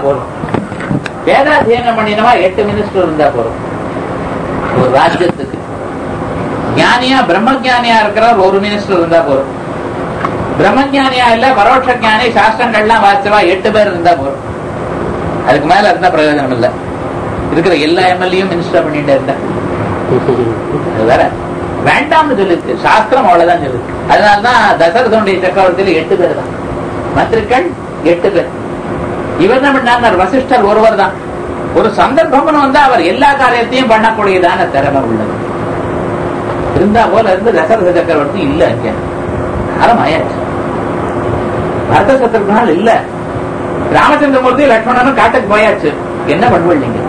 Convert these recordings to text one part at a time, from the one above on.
போதும் வேதாத்தியனம் பண்ணினவா எட்டு மினிஸ்டர் இருந்தா போதும் ஒரு ராஜ்யத்துக்கு ஞானியா பிரம்மஜானியா இருக்கிறவர் ஒரு மினிஸ்டர் இருந்தா போதும் பிரம்மஜானியா இல்ல பரோட்ச ஞானி சாஸ்திரங்கள்லாம் வாசிச்சவா எட்டு பேர் இருந்தா போதும் அதுக்கு மேல இருந்தா பிரயோஜனம் இல்ல இருக்கிற எல்லா எம்எல்ஏயும் மினிஸ்டர் பண்ணிட்டே இருந்தா அது வேற வேண்டாம்னு சொல்லுச்சு சாஸ்திரம் அவ்வளவுதான் சொல்லுது அதனாலதான் தசரதனுடைய சக்கரவர்த்தியில எட்டு பேர் தான் மந்திரிகள் எட்டு பேர் இவர் என்ன பண்ணார் வசிஷ்டர் ஒருவர் தான் ஒரு சந்தர்ப்பம்னு வந்து அவர் எல்லா காரியத்தையும் பண்ணக்கூடியதான திறமை உள்ளது இருந்தா போல இருந்து தசரத சக்கரவர்த்தி இல்ல இங்க காலம் ஆயாச்சு பரத சத்ருகனால் இல்ல ராமச்சந்திரமூர்த்தி லட்சுமணனும் காட்டுக்கு போயாச்சு என்ன பண்ணுவீங்க நீங்க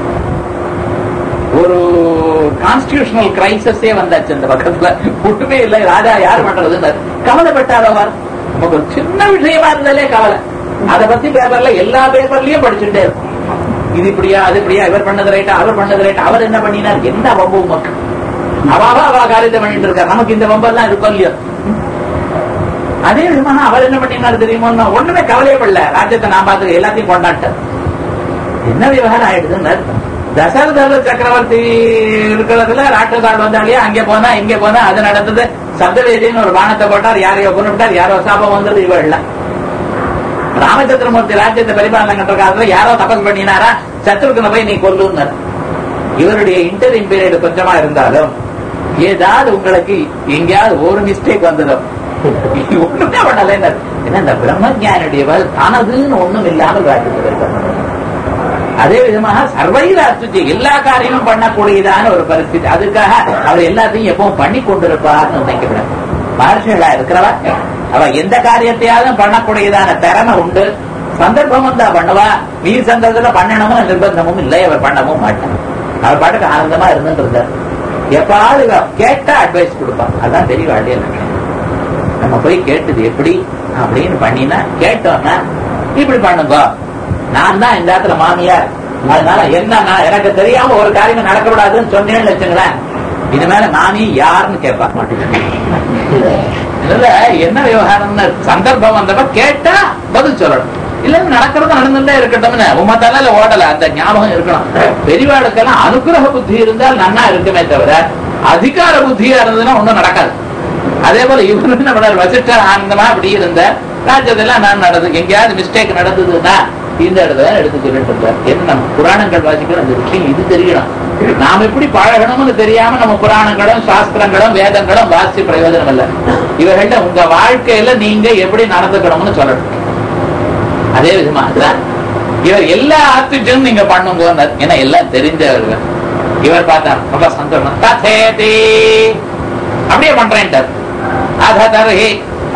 ஒரு கான்ஸ்டியூஷனல் கிரைசஸே வந்தாச்சு அந்த பக்கத்துல ஒட்டுமே இல்லை ராஜா யார் பண்றதுன்னு கவலைப்பட்டாதவர் நமக்கு ஒரு சின்ன விஷயமா இருந்தாலே கவலை அதை பத்தி பேப்பர்ல எல்லா பேப்பர்லயும் படிச்சுட்டே இருக்கும் இது இப்படியா அது இப்படியா இவர் பண்ணது ரைட்டா அவர் பண்ணது ரைட்டா அவர் என்ன பண்ணினார் என்ன வம்பு மக்கள் அவாவா அவா காரியத்தை பண்ணிட்டு இருக்கார் நமக்கு இந்த வம்பெல்லாம் இருக்கும் இல்லையோ அதே விதமான அவர் என்ன பண்ணினார் தெரியுமோ ஒண்ணுமே கவலையப்படல ராஜ்யத்தை நான் பார்த்து எல்லாத்தையும் கொண்டாட்டேன் என்ன விவகாரம் ஆயிடுதுன்னு தசரத சக்கரவர்த்தி இருக்கிறதுல ராட்சசால் வந்தாலே அங்க போனா இங்க போனா அது நடந்தது சப்தவேதின்னு ஒரு பானத்தை போட்டார் யாரையோ கொண்டுட்டார் யாரோ சாபம் வந்தது இவள் ராமச்சந்திரமூர்த்தி ராஜ்யத்தை பரிபாலனை கண்ட காலத்துல யாரோ தபஸ் பண்ணினாரா சத்ருக்கனை போய் நீ கொல்லுன்னார் இவருடைய இன்டர்வியூ பீரியட் கொஞ்சமா இருந்தாலும் ஏதாவது உங்களுக்கு எங்கேயாவது ஒரு மிஸ்டேக் வந்ததும் ஒண்ணுமே பண்ணல என்ன இந்த பிரம்மஜானுடைய தனதுன்னு ஒண்ணும் இல்லாமல் ராஜ்யத்தில் இருக்க அதே விதமாக சர்வைராத்துக்கு எல்லா காரியமும் பண்ணக்கூடியதான ஒரு பரிస్థితి அதுக்காக அவர் எல்லாத்தையும் எப்பவும் பண்ணி கொண்டிருப்பார்னு நினைக்கிறேன் மகர்ஷிகளா இருக்கிறவா அவ எந்த காரியத்தையாவது பண்ணக்கூடியதான திறமை உண்டு சந்தர்ப்பம் வந்தா பண்ணுவா நீர் சந்தர்ப்பத்துல பண்ணணும்னு நிர்பந்தமும் இல்லை அவர் பண்ணவும் மாட்டார் அவர் பாட்டுக்கு ஆனந்தமா இருந்துட்டு இருந்தார் எப்பாவது கேட்டா அட்வைஸ் கொடுப்பான் அதான் பெரிய வாழ்க்கைய நம்ம போய் கேட்டது எப்படி அப்படின்னு பண்ணினா கேட்டோம்னா இப்படி பண்ணுங்க நான் தான் இந்த இடத்துல மாமியார் அதனால என்ன நான் எனக்கு தெரியாம ஒரு காரியம் நடக்கக்கூடாதுன்னு சொன்னேன்னு வச்சுங்களேன் இது மேல நானே யாருன்னு கேட்பா இதுல என்ன விவகாரம்னு சந்தர்ப்பம் வந்தப்ப கேட்டா பதில் சொல்லணும் இல்ல நடக்கிறது நடந்துட்டே இருக்கட்டும்னு உம தலையில ஓடல அந்த ஞாபகம் இருக்கணும் பெரியவாளுக்கெல்லாம் அனுகிரக புத்தி இருந்தால் நன்னா இருக்குமே தவிர அதிகார புத்தியா இருந்ததுன்னா ஒண்ணும் நடக்காது அதே போல இவரு என்ன பண்ணார் வசிஷ்டர் ஆனந்தமா அப்படி இருந்த ராஜ்யத்தெல்லாம் நான் நடந்தது எங்கேயாவது மிஸ்டேக் நடந்ததுன்னா இந்த இடத்துல எடுத்து சொல்லிட்டு இருந்தார் என்ன நம்ம புராணங்கள் வாசிக்கிற அந்த விஷயம் இது தெரியணும் நாம் எப்படி பழகணும்னு தெரியாம நம்ம புராணங்களும் சாஸ்திரங்களும் வேதங்களும் வாசி பிரயோஜனம் இல்ல இவர்கள்ட்ட உங்க வாழ்க்கையில நீங்க எப்படி நடந்துக்கணும்னு சொல்லணும் அதே விதமாக இவர் எல்லா ஆத்திட்டும் நீங்க பண்ணுங்க ஏன்னா எல்லாம் தெரிஞ்சவர்கள் இவர் பார்த்தார் ரொம்ப சந்தோஷம் ததேதி அப்படியே பண்றேன் அத தருகி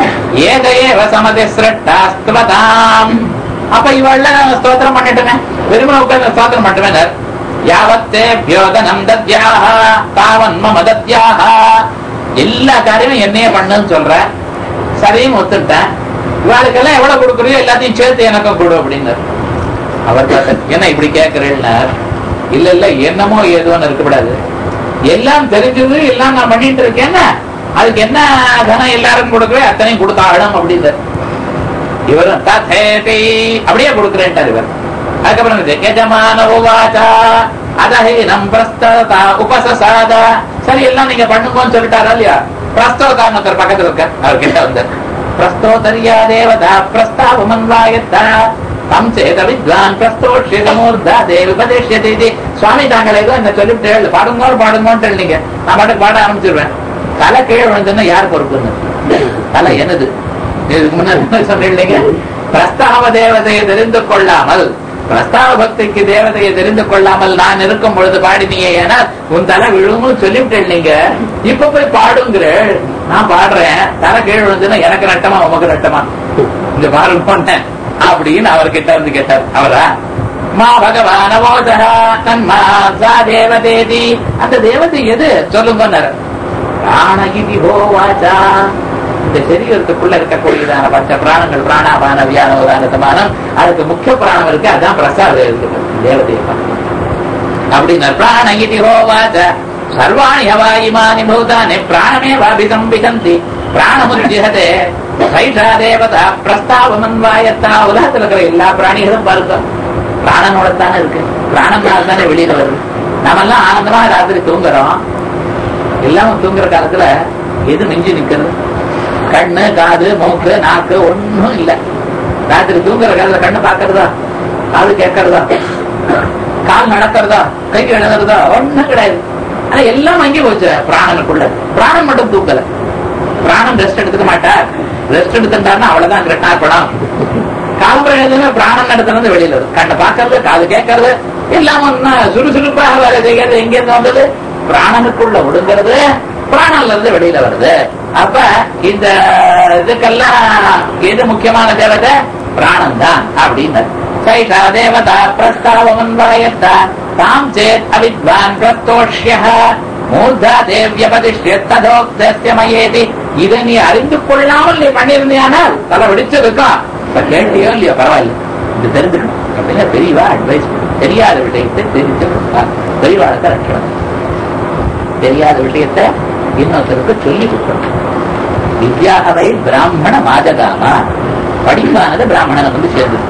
ஏதையேவ சமதி சிரட்டாஸ்துவதாம் அப்ப இவள்ல ஸ்தோத்திரம் பண்ணிட்டுமே வெறுமனை உட்கார்ந்து ஸ்தோத்திரம் பண்ணிட்டுமே யாவத்தே பியோதனம் தத்யாக தாவன் மம தத்யாக எல்லா காரியமும் என்னையே பண்ணுன்னு சொல்ற சரின்னு ஒத்துட்டேன் இவாளுக்கெல்லாம் எவ்வளவு கொடுக்குறியோ எல்லாத்தையும் சேர்த்து எனக்கும் கொடு அப்படின்னாரு அவர் பார்த்தார் என்ன இப்படி கேட்கிறேன்னா இல்ல இல்ல என்னமோ ஏதோன்னு இருக்கக்கூடாது எல்லாம் தெரிஞ்சது எல்லாம் நான் பண்ணிட்டு இருக்கேன்னா அதுக்கு என்ன தனம் எல்லாரும் கொடுக்குறேன் அத்தனையும் கொடுத்தாகணும் அப்படின்னாரு இவரும் ததேதி அப்படியே கொடுக்குறேன்ட்டார் இவர் அதுக்கப்புறம் இது, எஜமான உவாச்சா அதஹீனம் பிரஸ்ததா உபசசாத சரி எல்லாம் நீங்க பண்ணுங்கன்னு சொல்லிட்டாரா இல்லையா பிரஸ்தோதான் ஒருத்தர் பக்கத்துல இருக்க அவர் கிட்ட வந்தார் பிரஸ்தோதரியா தேவதா பிரஸ்தாபமன்வாயத்தா தம் சேத வித்வான் பிரஸ்தோஷிதமூர்தா தேவி உபதேசியதை இது சுவாமி தாங்கள் ஏதோ இந்த சொல்லிவிட்டு பாடுங்கோ பாடுங்கோன்ட்டு நீங்க நான் பாட்டுக்கு பாட ஆரம்பிச்சிருவேன் தலை கீழே விழுந்துன்னா யார் பொறுப்புன்னு தலை என்னது இதுக்கு முன்னாடி சொன்னீங்க பிரஸ்தாவ தேவதையை தெரிந்து கொள்ளாமல் பிரஸ்தாவ பக்திக்கு தேவதையை தெரிந்து கொள்ளாமல் நான் இருக்கும் பொழுது பாடினீங்க ஏன்னா உன் தலை விழும்னு சொல்லிவிட்டேன் நீங்க இப்ப போய் பாடுங்கிற நான் பாடுறேன் தலை கீழ் விழுந்துன்னா எனக்கு நட்டமா உமக்கு நட்டமா இந்த பாருங்க போனேன் அப்படின்னு அவர்கிட்ட வந்து கேட்டார் அவரா மா பகவான போதரா தன்மா சா தேவதேதி அந்த தேவதை எது சொல்லுங்க பிராணகிதி ஹோவாச்சா இந்த சரீரத்துக்குள்ள இருக்கக்கூடியதான பஞ்ச பிராணங்கள் பிராணாபான வியானோதான சமானம் அதுக்கு முக்கிய பிராணம் இருக்கு அதான் பிரசாதம் இருக்கு தேவதையை அப்படின்னா பிராணகிதி ஹோவாச்ச சர்வாணி ஹவாயிமானி பூதானி பிராணமே வாபிதம் விசந்தி பிராணமுஜிஹதே சைஷா தேவதா பிரஸ்தாவமன்வாயத்தா உலகத்தில் இருக்கிற எல்லா பிராணிகளும் பாருங்க பிராணனோட தானே இருக்கு பிராணனால தானே வெளியில வருது நாமெல்லாம் ஆனந்தமா ராத்திரி தூங்குறோம் எல்லாமே தூங்குற காலத்துல எது நெஞ்சு நிக்கிறது கண்ணு காது மூக்கு நாக்கு ஒண்ணும் இல்ல ராத்திரி தூங்குற காலத்துல கண்ணு பாக்குறதா காது கேட்கறதா கால் நடக்கிறதா கை எழுதுறதா ஒண்ணும் கிடையாது ஆனா எல்லாம் அங்கே போச்சு பிராணனுக்குள்ள பிராணன் மட்டும் தூக்கல பிராணம் ரெஸ்ட் எடுத்துக்க மாட்டார் ரெஸ்ட் எடுத்துட்டாருன்னா அவ்வளவுதான் கிருஷ்ணார்பணம் காலம்பரம் எதுவுமே பிராணம் நடத்துறது வெளியில வரும் கண்ணை பார்க்கறது காது கேட்கறது எல்லாம் ஒண்ணா சுறுசுறுப்பாக வேலை செய்யறது எங்க இருந்து வந்தது பிராணனுக்குள்ள ஒடுங்கிறது பிராணன்ல இருந்து வெளியில வருது அப்ப இந்த இதுக்கெல்லாம் எது முக்கியமான தேவதை பிராணம் தான் அப்படின்னு சைஷா தேவதா பிரஸ்தாவமன் வாயத்தா தாம் சேத் அவித்வான் பிரத்தோஷ்ய மூர்தா தேவியபதிஷ்ய ததோக்தஸ்ய மயேதி இதை நீ அறிந்து கொள்ளாமல் நீ பண்ணியிருந்தியானால் தலை வெடிச்சிருக்கும் இப்ப கேட்டியோ இல்லையோ பரவாயில்ல இது தெரிஞ்சுக்கணும் அப்படின்னா பெரியவா அட்வைஸ் தெரியாத விஷயத்தை தெரிஞ்சு கொடுப்பார் பெரியவாளுக்கு ரட்சணம் தெரியாத விஷயத்தை இன்னொருத்தருக்கு சொல்லி கொடுக்கணும் வித்யாகவை பிராமண மாஜகாமா படிப்பானது பிராமணனை வந்து சேர்ந்து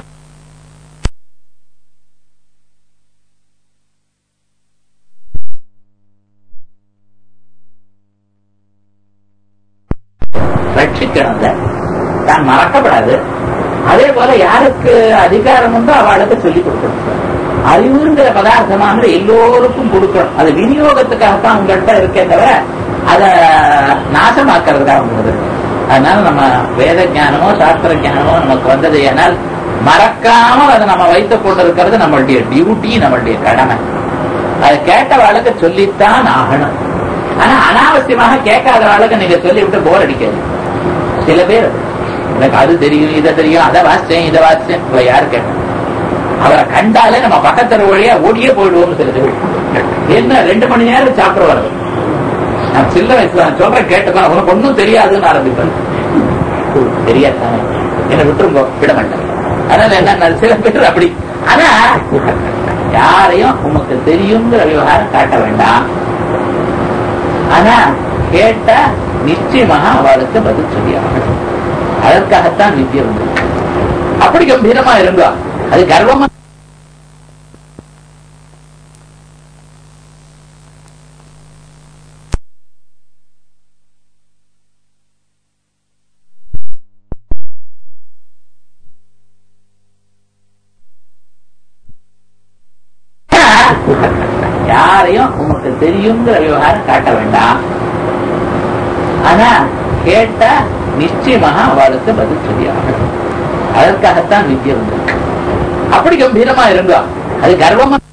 ரட்சிக்கணும் தான் மறக்கப்படாது அதே போல யாருக்கு அதிகாரம் உண்டோ அவளுக்கு சொல்லிக் கொடுக்கணும் அறிவுங்கிற பதார்த்தமானது எல்லோருக்கும் கொடுக்கணும் அது விநியோகத்துக்காகத்தான் உங்கள்கிட்ட இருக்கே தவிர அதை நாசமாக்குறதுக்காக உங்களுக்கு இருக்கு. அதனால நம்ம வேத ஞானமோ சாஸ்திர ஞானமோ நமக்கு வந்தது ஏனால் மறக்காமல் அதை நம்ம வைத்துக் கொண்டிருக்கிறது நம்மளுடைய டியூட்டி நம்மளுடைய கடமை அதை கேட்டவாளுக்கு சொல்லித்தான் ஆகணும் ஆனா அனாவசியமாக கேட்காதவாளுக்கு நீங்க சொல்லிவிட்டு போர் அடிக்காது சில பேர் எனக்கு அது தெரியும் இதை தெரியும் அதை வாசிச்சேன் இதை வாசிச்சேன் உங்களை யாரு கேட்டேன் அவரை கண்டாலே நம்ம பக்கத்துல வழியா ஓடியே போயிடுவோம் சில பேர் என்ன ரெண்டு மணி நேரம் சாப்பிட வருது நான் சின்ன வயசுல நான் சொல்றேன் கேட்டுக்கோ உனக்கு ஒன்றும் தெரியாதுன்னு ஆரம்பிப்பேன் தெரியாதானே என்ன விட்டுருங்கோ விட மாட்டேன் அதனால என்ன சில பேர் அப்படி ஆனா யாரையும் உமக்கு தெரியுங்கிற விவகாரம் காட்ட வேண்டாம் ஆனா கேட்டா நிச்சயமாக அவளுக்கு பதில் சொல்லி ஆகணும் அதற்காகத்தான் வித்தியை வந்து அப்படி கம்பீரமா இருந்தா அது கர்வமா யாரையும் உமக்கு தெரியுங்கிற விவகாரம் காட்ட வேண்டாம் ஆனா கேட்டா நிச்சயமாக அவளுக்கு பதில் சொல்லி ஆகணும் அதற்காகத்தான் வித்தியை வந்து அப்படி கம்பீரமா இருந்தா அது கர்வமா